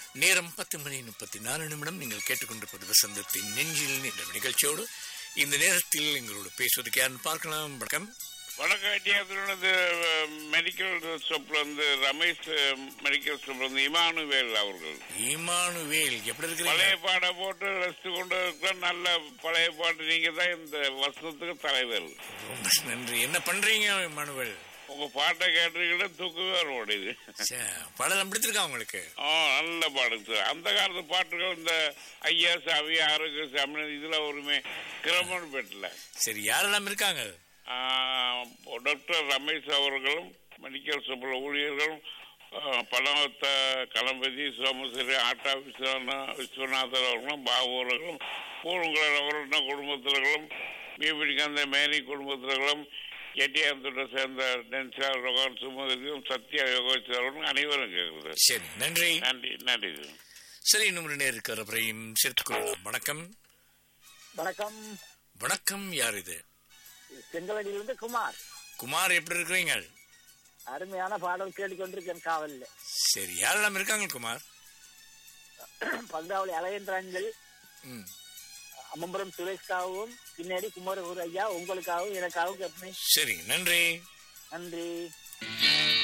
நேரம் பத்து மணி முப்பத்தி நாலு நிமிடம் நீங்கள் கேட்டுக்கொண்டிருப்பது வசந்தத்தின் நெஞ்சில் என்ற நிகழ்ச்சியோடு இந்த நேரத்தில் எங்களோடு பேசுவதற்கு யாருன்னு பார்க்கலாம் வணக்கம் வணக்கம் ஐடியாத்திலிருந்து மெடிக்கல் ஷாப்ல இருந்து ரமேஷ் மெடிக்கல் ஷாப்ல இருந்து இமானுவேல் அவர்கள் ஈமானுவேல் எப்படி பழைய இருக்கிறீங்க பாட்டை போட்டு ரெஸ்ட் கொண்டு இருக்க நல்ல பழைய பாட்டு நீங்க தான் இந்த வருஷத்துக்கு தலைவர் ரொம்ப நன்றி என்ன பண்றீங்க இமானுவேல் உங்க பாட்டை கேட்டீங்கன்னா தூக்கவே வர முடியுது சே, பாடலாம் பிடிச்சிருக்கா உங்களுக்கு ஆ நல்ல பாட்டு அந்த காலத்து பாட்டுகள் இந்த ஐயா சாமி ஆரோக்கிய சாமி இதுல ஒருமே கிரமன் பெட்டல சரி யாரெல்லாம் இருக்காங்க டாக்டர் ரமேஷ் அவர்களும் மெடிக்கல் ஷாப்பில் ஊழியர்களும் பணவத்த களம்பதி சோமசேரி ஆட்டா விஸ்வநா விஸ்வநாதர் அவர்களும் பாபு அவர்களும் பூங்குளர் அவர்களும் குடும்பத்தினர்களும் மீபிடிக்காந்த மேனி குடும்பத்தினர்களும் எட்டியாந்தோட சேர்ந்த டென்சா ரோகன் சுமதிக்கும் சத்யா யோகேஸ்வரர்களும் அனைவரும் கேட்குறது சரி நன்றி நன்றி நன்றி சரி இன்னும் ஒரு நேரம் இருக்கிறவரையும் சேர்த்துக் கொள்ளலாம் வணக்கம் வணக்கம் வணக்கம் யார் இது செங்கலடியிலிருந்து குமார் குமார் எப்படி இருக்கிறீங்க அருமையான பாடல் கேட்டுக்கொண்டிருக்கேன் காவல்ல சரி யாரெல்லாம் இருக்காங்க குமார் பங்காவளி அழகேந்திரங்கள் ம் அம்மபுரம் சுரேஷ்காகவும் பின்னாடி குமாரூர் ஐயா உங்களுக்காகவும் எனக்காகவும் கேட்பேன் சரி நன்றி நன்றி